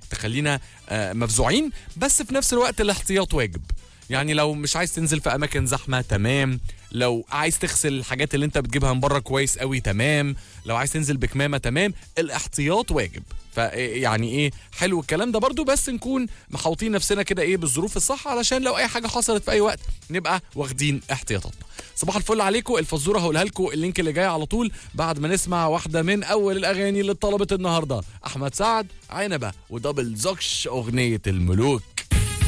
تخلينا آه، مفزوعين بس في نفس الوقت الاحتياط واجب يعني لو مش عايز تنزل في اماكن زحمه تمام لو عايز تغسل الحاجات اللي انت بتجيبها من بره كويس قوي تمام لو عايز تنزل بكمامه تمام الاحتياط واجب فيعني ايه حلو الكلام ده برضو بس نكون محاوطين نفسنا كده ايه بالظروف الصح علشان لو اي حاجه حصلت في اي وقت نبقى واخدين احتياطاتنا صباح الفل عليكم الفزوره هقولها لكم اللينك اللي جاي على طول بعد ما نسمع واحده من اول الاغاني اللي اتطلبت النهارده احمد سعد عنبه ودبل زوكش اغنيه الملوك